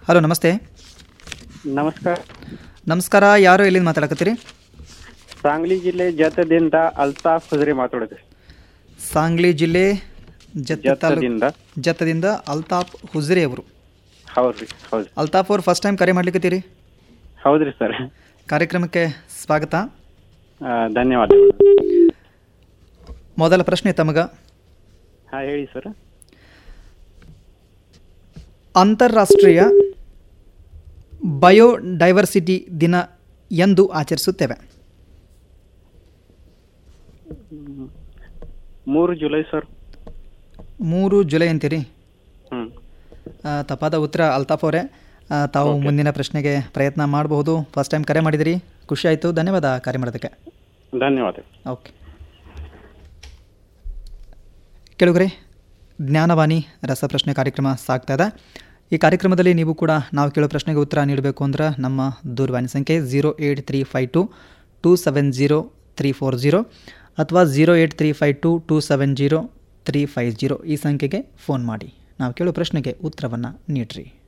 hello ನಮಸ್ತೆ ನಮಸ್ಕಾರ ನಮಸ್ಕಾರ ಯಾರು ಎಲ್ಲಿಂದ ಮಾತಾಡಕತ್ತೀರಿ ಸಾಂಗ್ಲಿ ಜಿಲ್ಲೆ ಜತದಿಂದ ಅಲ್ತಾಫ್ ಹುಜ್ರಿ ಮಾತಾಡೋದು ಸಾಂಗ್ಲಿ ಜಿಲ್ಲೆ ಜತ್ತ ತಾಲೂಕು ಜತದಿಂದ ಜತ್ತದಿಂದ ಅಲ್ತಾಫ್ ಹುಜ್ರಿ ಅವರು ಹೌದ್ರಿ ಹೌದು ಅಲ್ತಾಫ್ ಅವ್ರು ಫಸ್ಟ್ ಟೈಮ್ ಕರೆ ಮಾಡ್ಲಿಕ್ಕತ್ತೀರಿ ಹೌದ್ರಿ ಸರ್ ಕಾರ್ಯಕ್ರಮಕ್ಕೆ ಸ್ವಾಗತ ಧನ್ಯವಾದ ಮೊದಲ ಪ್ರಶ್ನೆ ತಮಗ ಹಾ ಹೇಳಿ ಸರ್ ಅಂತಾರಾಷ್ಟ್ರೀಯ ಬಯೋಡೈವರ್ಸಿಟಿ ದಿನ ಎಂದು ಆಚರಿಸುತ್ತೇವೆ ಮೂರು ಜುಲೈ ಸರ್ ಮೂರು ಜುಲೈ ಅಂತೀರಿ ಹ್ಮ್ ಆ, ತಪ್ಪಾದ ಉತ್ತರ ಅಲ್ತಾಫ್ ಅವರೇ ಆ, ತಾವು ಮುಂದಿನ ಪ್ರಶ್ನೆಗೆ ಪ್ರಯತ್ನ ಮಾಡಬಹುದು ಫಸ್ಟ್ ಟೈಮ್ ಕರೆ ಮಾಡಿದಿರಿ ಖುಷಿ ಆಯಿತು ಧನ್ಯವಾದ ಕರೆ ಮಾಡೋದಕ್ಕೆ ಧನ್ಯವಾದ ಓಕೆ ಕೆಳಗರೆ ಜ್ಞಾನವಾಣಿ ರಸಪ್ರಶ್ನೆ ಕಾರ್ಯಕ್ರಮ ಸಾಗ್ತಾ ಇದೆ ಈ ಕಾರ್ಯಕ್ರಮದಲ್ಲಿ ನೀವು ಕೂಡ ನಾವು ಕೇಳೋ ಪ್ರಶ್ನೆಗೆ ಉತ್ತರ ನೀಡಬೇಕು ಅಂದ್ರೆ ನಮ್ಮ ದೂರವಾಣಿ ಸಂಖ್ಯೆ zero eight three five two two seven zero three four zero ಅಥವಾ zero eight three five two two seven zero three five zero ಈ ಸಂಖ್ಯೆಗೆ ಫೋನ್ ಮಾಡಿ ನಾವು ಕೇಳೋ ಪ್ರಶ್ನೆಗೆ ಉತ್ತರವನ್ನು ನೀಡ್ರಿ